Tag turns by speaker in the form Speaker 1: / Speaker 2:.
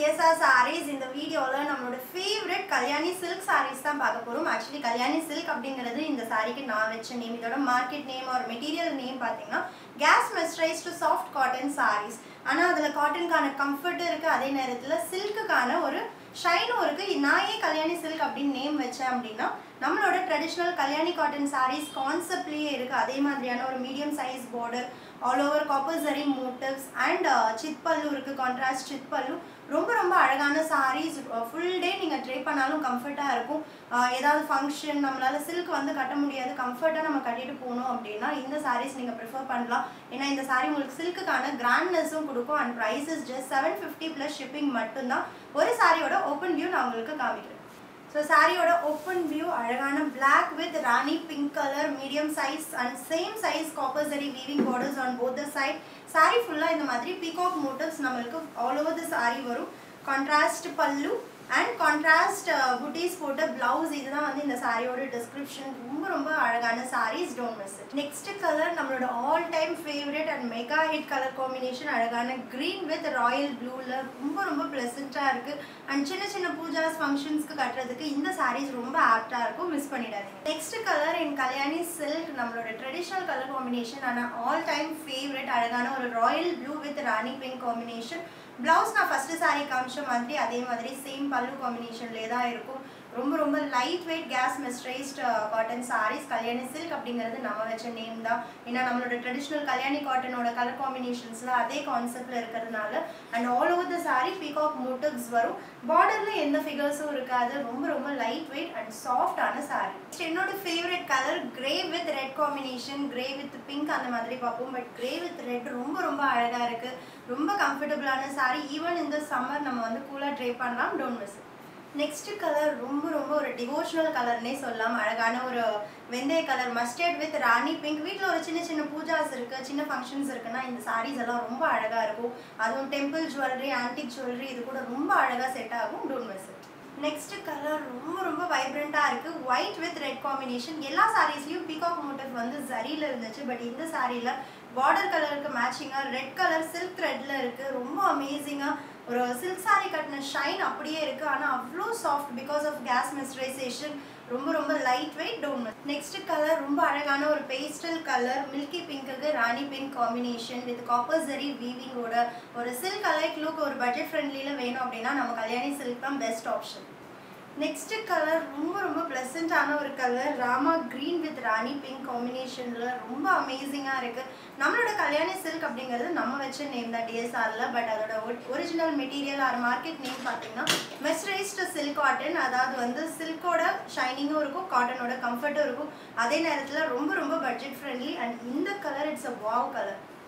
Speaker 1: TSR sarees இந்த வீடியோவில் நம்மளோட ஃபேவரட் கல்யாணி சில்க் sarees தான் பார்க்க போகிறோம் ஆக்சுவலி கல்யாணி சில்க் அப்படிங்கிறது இந்த சாரிக்கு நான் வச்ச நேம் இதோட மார்க்கெட் நேம் ஒரு மெட்டீரியல் நேம் பார்த்தீங்கன்னா gas mercerised soft cotton sarees ஆனால் அதில் காட்டனுக்கான கம்ஃபர்ட்டும் இருக்குது அதே நேரத்தில் சில்க்குக்கான ஒரு ஷைனும் இருக்குது நான் ஏன் கல்யாணி சில்க் அப்படின்னு நேம் வச்சேன் அப்படின்னா நம்மளோட ட்ரெடிஷ்னல் கல்யாணி காட்டன் sarees கான்செப்ட்லேயே இருக்குது அதே மாதிரியான ஒரு medium size border all over copper zari motifs and சித் பல்லு இருக்குது கான்ட்ராஸ்ட் சித் பல்லு ரொம்ப ரொம்ப அழகான sarees ஃபுல் டே நீங்கள் ட்ரை பண்ணாலும் கம்ஃபர்ட்டாக இருக்கும் அஹ் ஏதாவது ஃபங்க்ஷன் நம்மளால சில்க் வந்து கட்ட முடியாது கம்ஃபர்ட்டாக நம்ம கட்டிட்டு போகணும் அப்படின்னா இந்த sarees நீங்கள் ப்ரிஃபர் பண்ணலாம் ஏன்னா இந்த saree உங்களுக்கு சில்க்குக்கான கிராண்ட்னஸும் கொடுக்கும் and prices just seven fifty plus shipping மட்டும்தான் ஒரு சாரியோட ஓப்பன் வியூ நான் உங்களுக்கு காமிக்கிறேன் ஸோ சாரியோட ஓப்பன் வியூ அழகான Black with rani pink colour medium size and same size copper zari weaving borders on both the side sari ஃபுல்லாக இந்த மாதிரி பீகாக் மோட்டிவ்ஸ் நம்மளுக்கு ஆல் ஓவர் த சாரி வரும் கான்ட்ராஸ்ட் பல்லு அண்ட் கான்ட்ராஸ்ட் புட்டீஸ் போட்ட பிளவுஸ் இதுதான் வந்து இந்த சாரியோட டிஸ்கிரிப்ஷன் ரொம்ப ரொம்ப அழகான saris don't miss it next colour நம்மளோட all time favourite and mega hit colour combination அழகான க்ரீன் வித் ராயல் ப்ளூவில் ரொம்ப ரொம்ப ப்ளசண்ட்டாக இருக்குது அண்ட் சின்ன சின்ன பூஜாஸ் ஃபங்க்ஷன்ஸ்க்கு கட்டுறதுக்கு இந்த சாரீஸ் ரொம்ப ஆப்டாக இருக்கும் மிஸ் பண்ணிடாதீங்க நெக்ஸ்ட் கலர் என் கல்யாணி சில்க் நம்மளோட ட்ரெடிஷ்னல் கலர் காம்பினேஷன் ஆனால் ஆல் டைம் ஃபேவரட் அழகான ஒரு royal blue with rani pink combination blouse நான் ஃபஸ்ட்டு சாரீ காமிச்ச மாதிரி அதே மாதிரி சேம் பல்லு காம்பினேஷன்லேயே தான் இருக்கும் ரொம்ப ரொம்ப light weight gas mercerised cotton saris Kalyani silk அப்படிங்கிறது நம்ம வச்ச நேம் தான் ஏன்னா நம்மளோட ட்ரெடிஷ்னல் கல்யாணி காட்டனோட கலர் காம்பினேஷன்ஸில் அதே கான்செப்டில் இருக்கிறதுனால and all over the sari peacock motifs வரும் பார்டரில் எந்த ஃபிகர்ஸும் இருக்காது ரொம்ப ரொம்ப லைட் வெயிட் அண்ட் சாஃப்டான சாரீ என்னோட favourite colour grey with red combination grey with pink அந்த மாதிரி பார்ப்போம் பட் கிரே வித் ரெட் ரொம்ப ரொம்ப அழகாக இருக்குது ரொம்ப கம்ஃபர்டபுளான சாரீ ஈவன் இந்த சம்மர் நம்ம வந்து கூலாக ட்ரை பண்ணலாம் டோன்ட் மிஸ் நெக்ஸ்ட் கலர் ரொம்ப ரொம்ப ஒரு டிவோஷனல் கலர்னே சொல்லலாம் அழகான ஒரு வெந்தய colour mustard with rani pink வீட்டில் ஒரு சின்ன சின்ன பூஜாஸ் இருக்குது சின்ன ஃபங்க்ஷன்ஸ் இருக்குன்னா இந்த சாரீஸ் எல்லாம் ரொம்ப அழகாக இருக்கும் அதுவும் டெம்பிள் ஜுவல்லரி ஆன்டிக் ஜுவல்லரி இது கூட ரொம்ப அழகாக செட் ஆகும் don't miss it next colour ரொம்ப ரொம்ப வைப்ரண்ட்டாக இருக்குது ஒயிட் வித் ரெட் காம்பினேஷன் எல்லா சாரீஸ்லையும் பீகாக் மோட்டிவ் வந்து ஜரியில் இருந்துச்சு பட் இந்த சாரியில் பார்டர் கலருக்கு மேட்சிங்காக ரெட் கலர் சில்க் த்ரெட்டில் இருக்குது ரொம்ப அமேசிங்காக ஒரு சில்க் சாரீ கட்டின ஷைன் அப்படியே இருக்குது ஆனால் அவ்வளோ soft because of gas mercerisation ரொம்ப ரொம்ப light weight tone next colour ரொம்ப அழகான ஒரு பேஸ்டல் கலர் மில்கி பிங்க்குக்கு rani pink combination with copper zari வீவிங்கோட ஒரு சில்க் அலைக் லுக் ஒரு பட்ஜெட் ஃப்ரெண்ட்லியில் வேணும் அப்படின்னா நம்ம கல்யாணி சில்க் தான் பெஸ்ட் ஆப்ஷன் நெக்ஸ்ட் கலர் ரொம்ப ரொம்ப ப்ளசண்ட்டான ஒரு colour Rama green with rani pink காம்பினேஷனில் ரொம்ப அமேசிங்காக இருக்குது நம்மளோட கல்யாணி சில்க் அப்படிங்கிறது நம்ம வச்ச நேம் தான் டிஎஸ்ஆரில் பட் அதோட original material or market name பார்த்தீங்கன்னா மெஸ்டரைஸ்டு சில்க் காட்டன் அதாவது வந்து சில்கோட ஷைனிங்கும் இருக்கும் காட்டனோட கம்ஃபர்ட்டும் இருக்கும் அதே நேரத்தில் ரொம்ப ரொம்ப பட்ஜெட் ஃப்ரெண்ட்லி அண்ட் இந்த colour it's a wow colour